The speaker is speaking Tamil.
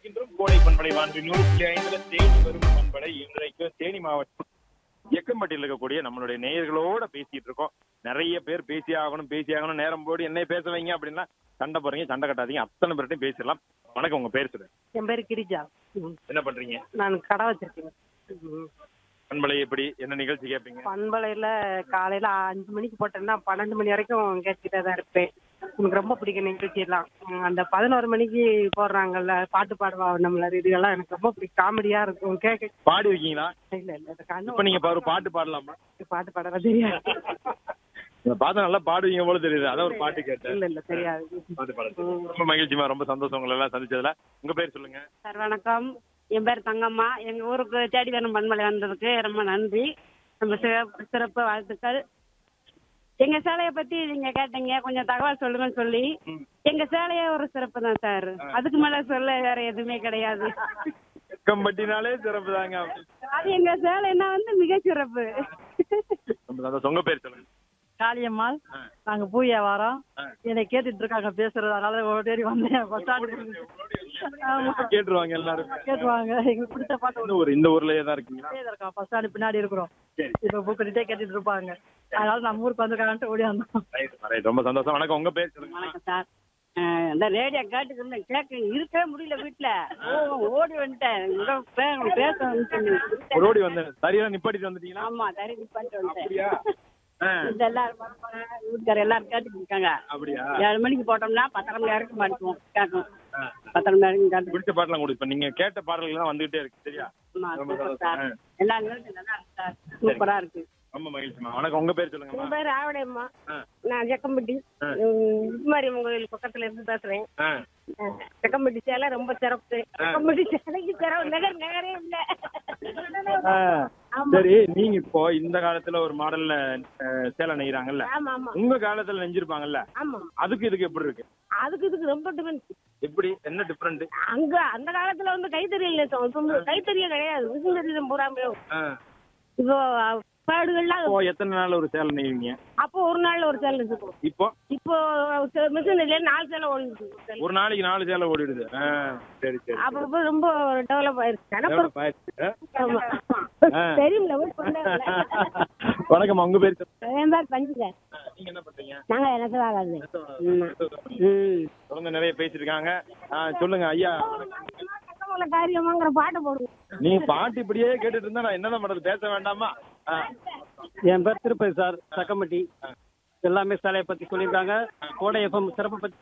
இணைந்திருக்கின்றோம் கோடை பண்படை வான்றி நூறு புள்ளி ஐந்துல தேனி வரும் பண்படை இன்றைக்கு தேனி மாவட்டம் எக்கம்பட்டியில் இருக்கக்கூடிய நம்மளுடைய நேயர்களோட பேசிட்டு இருக்கோம் நிறைய பேர் பேசி ஆகணும் பேசி ஆகணும் நேரம் போடு என்னை பேச வைங்க அப்படின்னா சண்டை போறீங்க சண்டை கட்டாதீங்க அத்தனை பேர்ட்டையும் பேசிடலாம் வணக்கம் உங்க பேர் சொல்லுங்க என் பேர் கிரிஜா ம். என்ன பண்றீங்க நான் கடை வச்சிருக்கேன் ம். பண்பலை எப்படி என்ன நிகழ்ச்சி கேட்பீங்க பண்பலையில காலையில அஞ்சு மணிக்கு போட்டேன்னா பன்னெண்டு மணி வரைக்கும் கேட்டுக்கிட்டே தான் இருப்பேன் எனக்கு ரொம்ப பிடிக்கும் நிகழ்ச்சி எல்லாம் ம், அந்த பதினோரு மணிக்கு போடுறாங்கல்ல பாட்டு பாடுவா நம்மள இதுகெல்லாம் எனக்கு ரொம்ப பிடிக்கும் காமெடியா இருக்கும் கேட்க பாடி இருக்கீங்களா இல்ல இல்ல இந்த கண்ணு இப்ப நீங்க ஒரு பாட்டு பாடலாமா பாட்டு பாடலாம் தெரியாது இந்த பாட்டு நல்லா பாடுவீங்க போல தெரியுது அதான் ஒரு பாட்டு கேட்டேன் இல்ல இல்ல தெரியாது பாட்டு பாடுங்க ரொம்ப மகிழ்ச்சிமா ரொம்ப சந்தோஷம் உங்களை எல்லாம் சந்திச்சதுல உங்க பேர் சொல்லுங்க சார் வணக்கம் என் பேர் தங்கம்மா எங்க ஊருக்கு தேடி வரும் பண்பலை வந்ததுக்கு ரொம்ப நன்றி நம்ம சிறப்பு சிறப்பு வாழ்த்துக்கள் எங்க சேலையை பத்தி நீங்க கேட்டீங்க கொஞ்சம் தகவல் சொல்லுங்கன்னு சொல்லி எங்க சேலையே ஒரு சிறப்பு தான் சார் அதுக்கு மேல சொல்ல வேற எதுவுமே கிடையாது எக்கம்பட்டினாலே சிறப்பு தாங்க அது எங்க சேலைன்னா வந்து மிக சிறப்பு ரொம்ப சந்தோஷம் உங்க பேர் சொல்லுங்க காளியம்மாள் ஆ. நாங்க பூ வியாபாரம் ஆ. என்னை கேட்டுட்டு இருக்காங்க பேசுறது அதனால ஓடி வந்தேன் பஸ் ஸ்டாண்ட் ஆமா கேட்டுருவாங்க எல்லாரும் கேட்டுவாங்க எங்களுக்கு பிடிச்ச பாட்டு இந்த ஊர் இந்த ஊர்லயே தான் இருக்கீங்களா ஒரே இருக்கோம் பஸ் ஸ்டாண்ட் பின்னாடி இருக்கிறோம் சரி. இப்ப பூக்கட்டிட்டே கேட்டுட்டு இருப்பாங்க அதனால நம்ம ஊருக்கு வந்திருக்காங்கன்ட்டு ஓடி வந்தோம் ரைட் ரைட் ரொம்ப சந்தோஷம் வணக்கம் உங்க பேர் சொல்லுங்க வணக்கம் சார் அஹ் இந்த ரேடியோ கேட்டுட்டு இருந்தேன் கேட்க இருக்கவே முடியல வீட்டுல ஓ ஓடி வந்துட்டேன் உங்க பே- பேச வந்துட்டேன். ஒரு ஓடி வந்தேன் சரியா நிப்பாட்டிட்டு வந்துட்டீங்களா ஆமா தறி நிப்பாட்டு அப்படியா வந்துட்டேன் ஆ, இந்த எல்லாரும் வரப்போறாங்க, வீட்டுக்காரர் எல்லாரும் கேட்டுட்டு இருக்காங்க அப்படியா ஏழு மணிக்கு போட்டோம்னா பத்தரை மணி வரைக்கும் மாட்டுவோம் கேட்கும் ஆ. பத்தரை மணி வரைக்கும் கேட்கும் பிடிச்ச பாட்டுலாம் கொடு இப்ப நீங்க கேட்ட பாடல்கள் தான் வந்துகிட்டே இருக்கு சரியா ஆமா, ரொம்ப சூப்பர் சந்தோஷம். சார் ஆ. எல்லா நிகழ்ச்சியும் நல்லா இருக்கு சார் சூப்பரா இருக்கு ரொம்ப மகிழ்ச்சிமா வணக்கம் உங்க பேர் சொல்லுங்கம்மா என் பேர் ஆவடையம்மா ஆ. நான் ஜக்கம்பட்டி ஆ. மாரியம்மன் கோயில் பக்கத்துல இருந்து பேசுறேன் ஆ, ஜக்கம்பட்டி சேலை ரொம்ப சிறப்பு ஜக்கம்பட்டி சேலைக்கு சிறப்பு நகர் நகரே இல்ல ஆ. சரி நீங்க இப்போ இந்த காலத்துல ஒரு மாடல்ல அஹ், சேலை நெய்யறாங்கல்ல ஆமா ஆமா உங்க காலத்துல நெஞ்சிருப்பாங்கல்ல ஆமா அதுக்கு இதுக்கு எப்படி இருக்கு அதுக்கு இதுக்கு ரொம்ப டிஃபரன்ஸ் எப்படி என்ன டிஃபரெண்ட் அங்க அந்த காலத்துல வந்து கைத்தறியல் நெசம். இப்ப கைத்தறியே கிடையாது விசுந்தறியம் பூராமே இப்போ பாடுகள்லாம் இப்போ எத்தனை நாள் ஒரு சேலை நெய்வீங்க அப்போ ஒரு நாள்ல ஒரு சேலை நெசுப்போம் இப்போ இப்போ மிஷின் இல்லையா நாலு சேலை ஓடிட்டு ஒரு நாளைக்கு நாலு சேலை ஓடிடுது ஆ, சரி சரி அப்ப இப்ப ரொம்ப டெவலப் ஆயிருச்சு எனக்கு Develop ஆயிடுச்சு. ஆமா. ஆ. தெரியும்ல போய் சொன்னேன்ல. வணக்கம் உங்க பேர் சொல்லுங்க. என் பேர் பஞ்சுங்க ஆ, நீங்க என்ன பண்றீங்க நாங்க நெசவாளர் தொடர்ந்து நிறைய பேசிருக்காங்க ஆ, சொல்லுங்க ஐயா காரியமாங்கிற பாட்டை போடுங்க நீங்க பாட்டு இப்படியே கேட்டுட்டு இருந்தா நான் என்னதான் பண்றது பேச வேண்டாமா ஆ, என் பேர் திருப்பதி சார் சக்கம்பட்டி எல்லாமே சேலையை பத்தி சொல்லியிருக்காங்க கோடை எஃப்எம் சிறப்பை பத்தி